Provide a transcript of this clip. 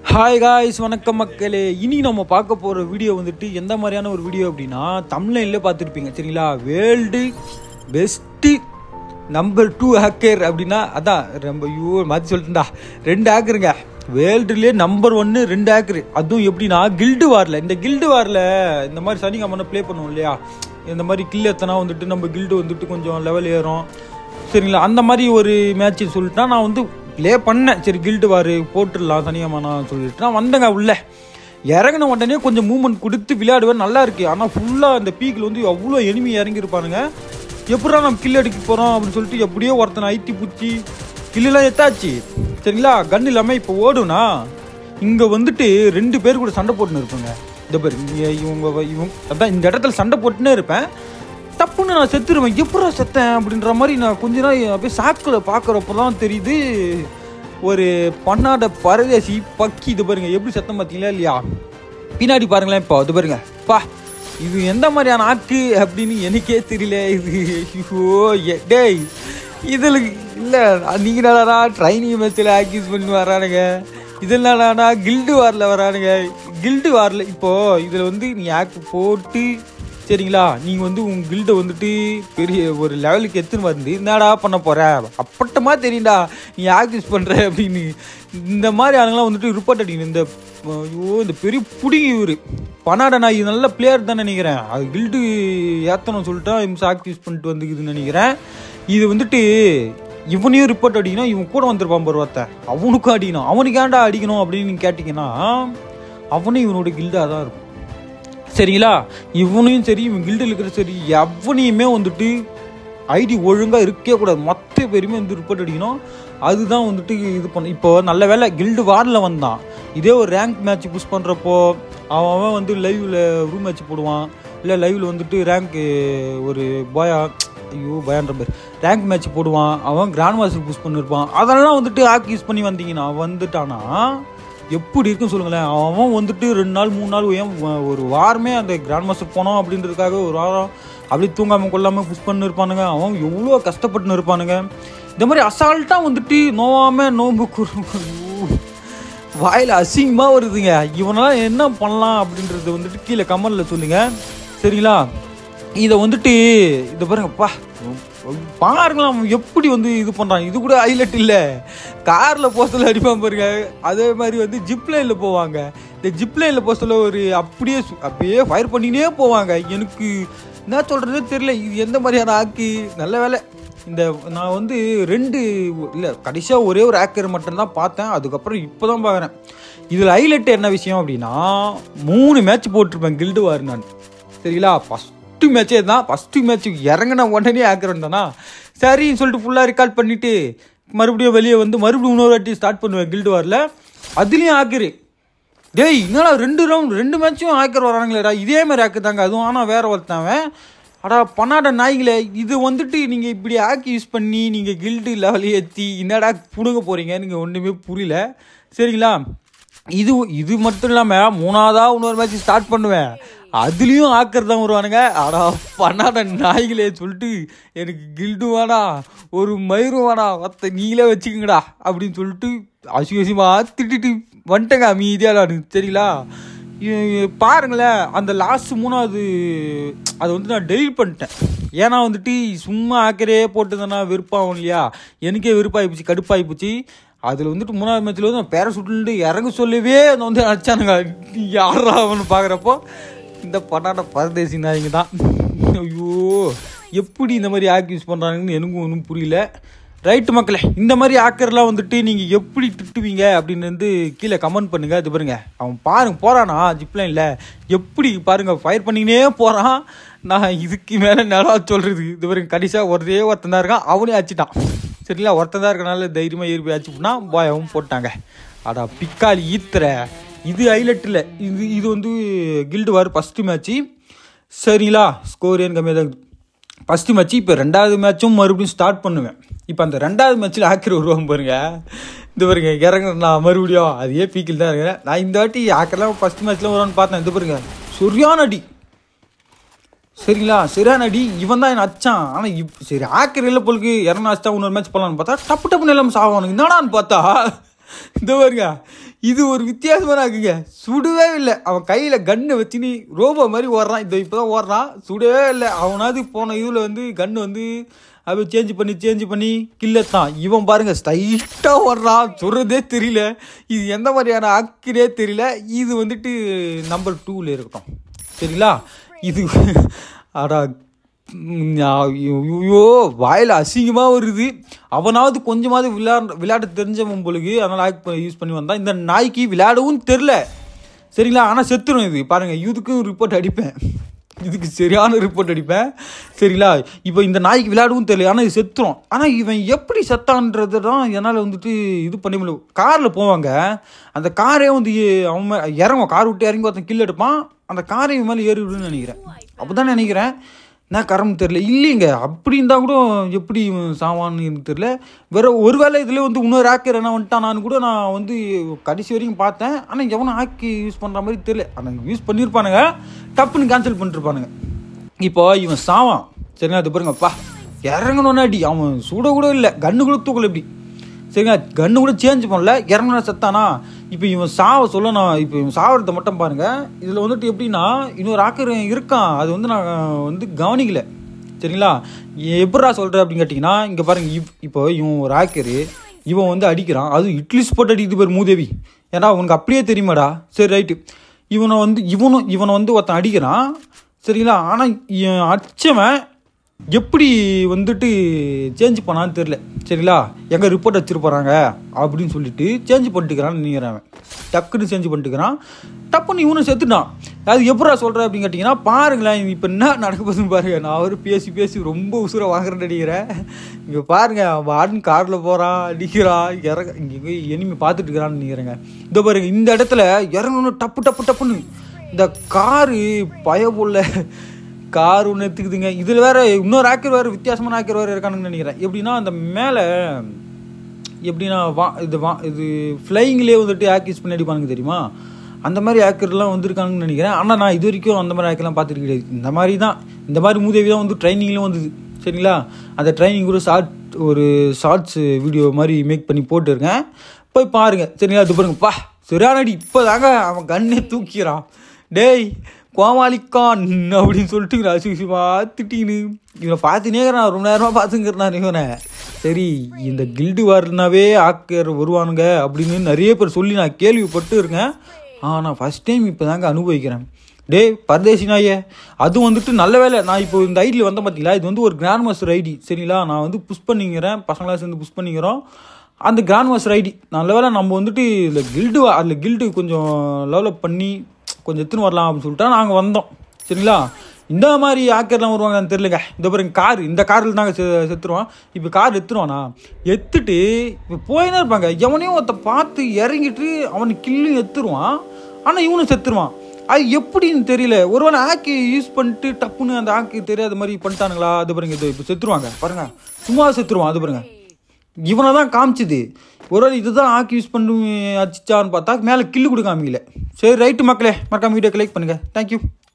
hi guys வணக்கம் மக்களே இனி நம்ம பார்க்க போகிற வீடியோ வந்துட்டு எந்த மாதிரியான ஒரு வீடியோ அப்படின்னா தமிழ்லைனில் பார்த்துருப்பீங்க சரிங்களா world best number two hacker அப்படின்னா அதான் ரொம்ப ஐயோ மாற்றி சொல்லிட்டுண்டா ரெண்டு ஹேக்கருங்க வேர்ல்டுலேயே நம்பர் ஒன்று ரெண்டு ஹேக்கரு அதுவும் எப்படின்னா கில்டு வாரில் இந்த கில்டு வாரில் இந்த மாதிரி சனிக்கிழமை ப்ளே பண்ணுவோம் இல்லையா இந்த மாதிரி கில் எத்தனா வந்துட்டு நம்ம கில்டு வந்துட்டு கொஞ்சம் லெவல் ஏறும் சரிங்களா அந்த மாதிரி ஒரு மேட்ச் சொல்லிட்டா நான் வந்து ப்ளே பண்ணேன் சரி கில்டு வாரு போட்டுடலாம் தனியாமாண்ணா சொல்லிட்டு நான் வந்தேங்க உள்ள இறங்கின உடனே கொஞ்சம் மூவ்மெண்ட் கொடுத்து விளையாடுவேன் நல்லா இருக்கு ஆனால் ஃபுல்லாக அந்த பீக்கில் வந்து அவ்வளோ எனிமி இறங்கி இருப்பானுங்க எப்படா நம்ம கில் அடிக்க போகிறோம் அப்படின்னு சொல்லிட்டு எப்படியோ ஒருத்தனை ஐட்டி பூச்சி கில்லாம் எத்தாச்சு சரிங்களா கன் இல்லாமல் இப்போ ஓடுனா இங்கே வந்துட்டு ரெண்டு பேர் கூட சண்டை போட்டுன்னு இருப்பேங்க இந்த பேர் இவங்க இவங்க அதான் இந்த இடத்துல சண்டை போட்டுன்னே இருப்பேன் டப்புன்னு நான் செத்துருவேன் எப்படா செத்தேன் அப்படின்ற மாதிரி நான் கொஞ்ச நாள் அப்படியே சாக்கில் பார்க்குறப்ப தான் தெரியுது ஒரு பண்ணாட பரதேசி பக்கி இது பாருங்க எப்படி செத்தம் பார்த்தீங்களா இல்லையா பின்னாடி பாருங்களேன் இப்போ இது பாருங்க பா இது எந்த மாதிரியான ஆக்கு அப்படின்னு எனக்கே தெரியல இது ஐயோ எ- டேய் இதில் இல்லை நீங்கள் என்னடா ட்ரைனிங் மேட்ச்சில் ஆக்யூஸ் பண்ணி வரானுங்க இதெல்லாம் கில்டு வாரில் வரானுங்க கில்டு வாரில் இப்போது இதில் வந்து நீ ஆக் போட்டு சரிங்களா நீங்கள் வந்து உங்கள் கில்டை வந்துட்டு பெரிய ஒரு லெவலுக்கு எடுத்துன்னு வந்து என்னடா பண்ண போகிற அப்பட்டமா தெரியும்டா நீ ஆக்டிஸ் பண்ணுற அப்படின்னு இந்த மாதிரி ஆளுங்களாம் வந்துட்டு ரிப்போர்ட் அடிக்கணும் இந்த ஐயோ இந்த பெரிய புடி இவர் பனாட நான் இது நல்ல பிளேயர் தான் நினைக்கிறேன் அது கில்டு ஏற்றணும் சொல்லிட்டு இம்ஸ் ஆக்டிஸ் பண்ணிட்டு வந்துக்குதுன்னு நினைக்கிறேன் இது வந்துட்டு இவனையும் ரிப்போர்ட் அடிக்கணும் இவன் கூட வந்திருப்பான் பாரு ஒருத்தன் அவனுக்கும் அடிக்கணும் அவனுக்கு ஏன்டா அடிக்கணும் அப்படின்னு நீங்க கேட்டிங்கன்னா அவனும் இவனோட கில்டாக தான் இருக்கும் சரிங்களா இவனையும் சரி இவன் கில்டில் இருக்கிற சரி எவனையுமே வந்துட்டு ஐடி ஒழுங்காக இருக்கவே கூடாது மொத்த பேருமே வந்து ரிப்போர்ட் அடிக்கணும் அதுதான் வந்துட்டு இது பண்ண இப்போ நல்ல வேலை கில்டு வாரில் வந்தான் இதே ஒரு ரேங்க் மேட்ச் புஷ் பண்ணுறப்போ அவன் அவன் வந்து லைவில் ரூம் மேட்ச் போடுவான் இல்லை லைவில் வந்துட்டு ரேங்க்கு ஒரு பாயா ஐயோ பயான்ற பேர் ரேங்க் மேட்ச் போடுவான் அவன் கிராண்ட் மாஸ்டர் புஷ் பண்ணியிருப்பான் அதெல்லாம் வந்துட்டு ஆக் யூஸ் பண்ணி வந்தீங்கன்னா வந்துட்டானா எப்படி இருக்குன்னு சொல்லுங்களேன் அவன் வந்துட்டு ரெண்டு நாள் மூணு நாள் ஏன் வ- ஒரு வாரமே அந்த கிராண்ட் மாஸ்டர் போனோம் அப்படின்றதுக்காக ஒரு வாரம் அப்படி தூங்காமல் கொள்ளாமல் புஷ் பண்ணி இருப்பானுங்க அவன் எவ்வளோ கஷ்டப்பட்டுன்னு இருப்பானுங்க இந்த மாதிரி அசால்ட்டாக வந்துட்டு நோவாமல் நோம்பு கூறு வாயில் அசிங்கமாக வருதுங்க இவனெல்லாம் என்ன பண்ணலாம் அப்படின்றது வந்துட்டு கீழே கமெண்டில் சொல்லுங்க சரிங்களா இதை வந்துட்டு இதை பாருங்கப்பா பாருங்களா அவன் எப்படி வந்து இது பண்ணுறான் இது கூட ஹைலைட் இல்லை காரில் போஸ்டில் அடிப்பான் பாருங்க அதே மாதிரி வந்து ஜிப் லைனில் போவாங்க இந்த ஜிப் லைனில் போஸ்டில் ஒரு அப்படியே சு- அப்படியே ஃபயர் பண்ணினே போவாங்க எனக்கு என்ன சொல்கிறதே தெரியல இது எந்த மாதிரியான ஆக்கி நல்ல வேலை இந்த நான் வந்து ரெண்டு இல்லை கடைசியாக ஒரே ஒரு ஆக்கர் மட்டும்தான் பார்த்தேன் அதுக்கப்புறம் இப்போ தான் பார்க்குறேன் இதில் ஹைலைட் என்ன விஷயம் அப்படின்னா மூணு மேட்ச் போட்டிருப்பேன் கில்டு வார் நான் சரிங்களா ஃபஸ்ட்டு மேட்சே தான் ஃபஸ்ட்டு மேட்ச் இறங்கின உடனே ஆக்கர் வந்தானா சரின்னு சொல்லிட்டு ஃபுல்லாக ரெக்கார்ட் பண்ணிவிட்டு மறுபடியும் வெளியே வந்து மறுபடியும் இன்னொரு வாட்டி ஸ்டார்ட் பண்ணுவேன் கில்டு வாரில் அதுலேயும் ஆக்கரு டேய் என்னடா ரெண்டு ரவுண்ட் ரெண்டு மேட்சும் ஆக்கர் வரானுங்களேடா இதே மாதிரி ஆக்கு தாங்க அதுவும் ஆனால் வேற ஒருத்தவன் அடா பண்ணாட நாய்களே இது வந்துட்டு நீங்கள் இப்படி ஆக்கி யூஸ் பண்ணி நீங்கள் கில்டு லெவல் ஏற்றி என்னடா புடுங்க போகிறீங்க நீங்கள் ஒன்றுமே புரியல சரிங்களா இது இது மட்டும் இல்லாமல் மூணாவதாக இன்னொரு மேட்ச் ஸ்டார்ட் பண்ணுவேன் அதுலேயும் ஆக்கர் தான் வருவானுங்க அடா பண்ணாட நாய்களே சொல்லிட்டு எனக்கு கில்டு வேணா ஒரு மயிரும் வேணா ஒத்த நீங்களே வச்சுக்கோங்கடா அப்படின்னு சொல்லிட்டு அசிவசியமாக திட்டிட்டு வந்துட்டேங்க அமைதியாக நான் சரிங்களா இ- இ- பாருங்களேன் அந்த லாஸ்ட் மூணாவது அதை வந்து நான் டெலிட் பண்ணிட்டேன் ஏன்னா வந்துட்டு சும்மா ஆக்கரே போட்டுதானா வெறுப்பாகும் இல்லையா எனக்கே வெறுப்பாகி போச்சு கடுப்பாகி போச்சு அதில் வந்துட்டு மூணாவது மேட்ச்சில் வந்து நான் பேரசூட்லேருந்து இறங்க சொல்லவே அதை வந்து அடிச்சானுங்க யாரா அவனு பார்க்குறப்போ இந்த பட்டாட்ட பரதேசி நாய்ங்க தான் ஐயோ எப்படி இந்த மாதிரி ஆக் யூஸ் பண்ணுறாங்கன்னு எனக்கும் ஒன்றும் புரியல ரைட்டு மக்களே இந்த மாதிரி ஆக்கர்லாம் வந்துட்டு நீங்கள் எப்படி திட்டுவீங்க அப்படின்னு வந்து கீழே கமெண்ட் பண்ணுங்க இது பாருங்க அவன் பாருங்க போகிறானா ஜிப்லைனில் எப்படி பாருங்க ஃபயர் பண்ணினே போகிறான் நான் இதுக்கு மேலே நல்லா சொல்கிறது இது பாருங்க கடைசியாக ஒருத்தே ஒருத்தன் தான் இருக்கான் அவனே அடிச்சிட்டான் சரிங்களா ஒருத்தன் தான் இருக்கனால தைரியமாக ஏறி போய் அடிச்சு போனா பாய் அவன் போட்டாங்க அடா பிக்காளி ஈத்துற இது ஹைலைட் இல்லை இது இது வந்து கில்டு வார் ஃபஸ்ட்டு மேட்ச்சு சரிங்களா ஸ்கோர் ஏன் கம்மியாக தான் ஃபஸ்ட்டு மேட்ச் இப்போ ரெண்டாவது மேட்சும் மறுபடியும் ஸ்டார்ட் பண்ணுவேன் இப்போ அந்த ரெண்டாவது மேட்ச்சில் ஆக்கர் வருவாங்க பாருங்க இந்த பாருங்க இறங்க நான் மறுபடியும் அதே பீக்கில் தான் இருக்கிறேன் நான் இந்த வாட்டி ஆக்கர்லாம் ஃபஸ்ட் மேட்ச்சில் வருவான்னு பார்த்தேன் இந்த பாருங்க சரியான அடி சரிங்களா சரியான அடி இவன் தான் என்ன அச்சான் ஆனால் இப் சரி ஆக்கர் இல்லை பொழுது இறந்து அச்சா இன்னொரு மேட்ச் போகலான்னு பார்த்தா டப்பு டப்புன்னு எல்லாம் சாவானுங்க என்னடான்னு பார்த்தா இந்த பாருங்க இது ஒரு வித்தியாசமான இருக்குங்க சுடவே இல்லை அவன் கையில் கன்னை வச்சுன்னு ரோபோ மாதிரி ஓடுறான் இந்த இப்போ தான் ஓடுறான் சுடவே இல்லை அவனாவது போன இதில் வந்து கன்று வந்து அப்படி சேஞ்ச் பண்ணி சேஞ்ச் பண்ணி கில்லத்தான் இவன் பாருங்க ஸ்டைட்டாக ஓடுறான் சொல்கிறதே தெரியல இது எந்த மாதிரியான ஆக்கிரே தெரியல இது வந்துட்டு நம்பர் டூவில் இருக்கட்டும் சரிங்களா இது அடா ம், ஐயோ வாயில் அசிங்கமாக வருது அவனாவது கொஞ்சமாவது விளையாட விளையாட தெரிஞ்சவன் பொழுது அதனால் ஆக் யூஸ் பண்ணி வந்தான் இந்த நாய்க்கு விளையாடவும் தெரில சரிங்களா ஆனால் செத்துரும் இது பாருங்கள் இதுக்கும் ரிப்போர்ட் அடிப்பேன் இதுக்கு சரியான ரிப்போர்ட் அடிப்பேன் சரிங்களா இப்போ இந்த நாய்க்கு விளையாடவும் தெரியல ஆனால் இது செத்துரும் ஆனால் இவன் எப்படி செத்தான்றது தான் என்னால் வந்துட்டு இது பண்ண முடியல காரில் போவாங்க அந்த காரே வந்து அவன் மே- இறங்கும் கார் விட்டு இறங்கி ஒருத்தன் கில் எடுப்பான் அந்த காரை இவன் மேலே ஏறி விடுன்னு நினைக்கிறேன் அப்போ தான் நினைக்கிறேன் என்ன காரணம் தெரில இல்லைங்க அப்படி இருந்தால் கூட எப்படி இவன் சாவான்னு எனக்கு தெரில வேற ஒருவேளை இதில் வந்து இன்னொரு ஹேக்கர் என்ன வந்துட்டானான்னு கூட நான் வந்து கடைசி வரைக்கும் பார்த்தேன் ஆனால் எவனும் ஹேக்கி யூஸ் பண்ணுற மாதிரி தெரியல ஆனால் யூஸ் பண்ணியிருப்பானுங்க டப்புன்னு கேன்சல் பண்ணிருப்பானுங்க இப்போ இவன் சாவான் சரிங்களா அது பாருங்கப்பா இறங்கணும்னா அடி அவன் சுட கூட இல்லை கண்ணு கூட தூக்கல இப்படி சரிங்களா கண்ணு கூட சேஞ்ச் பண்ணல இறங்கினா செத்தானா இப்போ இவன் சாவ சொல்ல நான் இப்போ இவன் சாவறதை மட்டும் பாருங்க இதில் வந்துட்டு எப்படின்னா இன்னொரு ஆக்கர் இருக்கான் அது வந்து நான் வந்து கவனிக்கல சரிங்களா எப்படா சொல்கிற அப்படின்னு கேட்டிங்கன்னா இங்கே பாருங்க இப் இப்போ இவன் ஒரு ஆக்கரு இவன் வந்து அடிக்கிறான் அது இட்லிஸ் போட்டு அடிக்குது பேர் மூதேவி ஏன்னா உனக்கு அப்படியே தெரியுமாடா சரி ரைட்டு இவனை வந்து இவனும் இவனை வந்து ஒருத்தன் அடிக்கிறான் சரிங்களா ஆனால் அடிச்சவன் எப்படி வந்துட்டு சேஞ்ச் பண்ணான்னு தெரில சரிங்களா எங்கே ரிப்போர்ட் வச்சுட்டு போகிறாங்க அப்படின்னு சொல்லிட்டு சேஞ்ச் பண்ணிட்டுக்கிறான்னு நினைக்கிறேன் அவன் டக்குன்னு சேஞ்ச் பண்ணிட்டுக்கிறான் டப்புன்னு இவனும் செத்துட்டான் அது எப்படா சொல்கிற அப்படின்னு கேட்டிங்கன்னா பாருங்களேன் இப்போ என்ன நடக்க போகுதுன்னு பாருங்க நான் அவர் பேசி பேசி ரொம்ப உசுரை வாங்குறேன்னு நினைக்கிறேன் இங்கே பாருங்க அவன் ஆடுன்னு காரில் போகிறான் அடிக்கிறான் இறங்க இங்கே எனிமி பார்த்துட்டு இருக்கிறான்னு நினைக்கிறேங்க இதோ பாருங்க இந்த இடத்துல இறங்கணும் டப்பு டப்பு டப்புன்னு இந்த காரு பயபுள்ள கார் ஒன்று எடுத்துக்குதுங்க இதில் வேற இன்னொரு ஆக்கர் வேறு வித்தியாசமான ஆக்கர் வேறு இருக்கானுங்கன்னு நினைக்கிறேன் எப்படின்னா அந்த மேலே எப்படின்னா வா இது வா இது ஃப்ளைங்லேயே வந்துட்டு ஆக் யூஸ் பண்ணி அடிப்பானுங்க தெரியுமா அந்த மாதிரி ஆக்கர்லாம் வந்திருக்காங்கன்னு நினைக்கிறேன் ஆனால் நான் இது வரைக்கும் அந்த மாதிரி ஆக்கர்லாம் பார்த்துட்டு கிடையாது இந்த மாதிரி தான் இந்த மாதிரி மூதேவி தான் வந்து ட்ரைனிங்லேயும் வந்தது சரிங்களா அந்த ட்ரைனிங் கூட ஷார்ட் ஒரு ஷார்ட்ஸ் வீடியோ மாதிரி மேக் பண்ணி போட்டுருக்கேன் போய் பாருங்க சரிங்களா இது பாருங்கப்பா சரியானடி இப்போ தாங்க அவன் கண்ணே தூக்கிறான் டேய் கோமாளிக்கான் அப்படின்னு சொல்லிட்டு அசிசிமா திட்டின்னு இவனை பார்த்துனே நான் ரொம்ப நேரமாக பார்த்துங்கிறேன் இவனை சரி இந்த கில்டு வார்னாவே ஆக்கர் வருவானுங்க அப்படின்னு நிறைய பேர் சொல்லி நான் கேள்விப்பட்டு இருக்கேன் ஆனால் ஃபஸ்ட் டைம் இப்போ தாங்க அனுபவிக்கிறேன் டேய் பரதேசி நாயே அது வந்துட்டு நல்ல வேலை நான் இப்போ இந்த ஐடியில் வந்தேன் பார்த்தீங்களா இது வந்து ஒரு கிராண்ட் மாஸ்டர் ஐடி சரிங்களா நான் வந்து புஷ் பண்ணிக்கிறேன் பசங்களாம் சேர்ந்து புஷ் பண்ணிக்கிறோம் அந்த கிராண்ட் மாஸ்டர் ஐடி நல்ல வேலை நம்ம வந்துட்டு இதில் கில்டு அதில் கில்டு கொஞ்சம் டெவலப் பண்ணி கொஞ்சம் எடுத்துன்னு வரலாம் அப்படின்னு சொல்லிட்டு நாங்கள் வந்தோம் சரிங்களா இந்த மாதிரி ஆக்கர்லாம் வருவாங்கன்னு தெரியலங்க இந்த பாருங்க கார் இந்த காரில் தாங்க செ செத்துருவான் இப்போ கார் எடுத்துருவானா எடுத்துட்டு இப்போ போயினே இருப்பாங்க எவனையும் ஒருத்த பார்த்து இறங்கிட்டு அவனை கில்லு எடுத்துருவான் ஆனால் இவனும் செத்துருவான் அது எப்படின்னு தெரியல ஒருவேளை ஆக்கி யூஸ் பண்ணிட்டு டப்புன்னு அந்த ஆக்கி தெரியாத மாதிரி பண்ணிட்டானுங்களா அது பாருங்க இது இப்போ செத்துருவாங்க பாருங்க சும்மா செத்துருவான் அது பாருங்க இவனை தான் காமிச்சுது ஒரு இதுதான் ஆக்கி யூஸ் பண்ணி அடிச்சான்னு பார்த்தா மேலே கில்லு கூட காமிக்கல சரி ரைட்டு மக்களே மறக்காம வீடியோ லைக் பண்ணுங்கள் தேங்க்யூ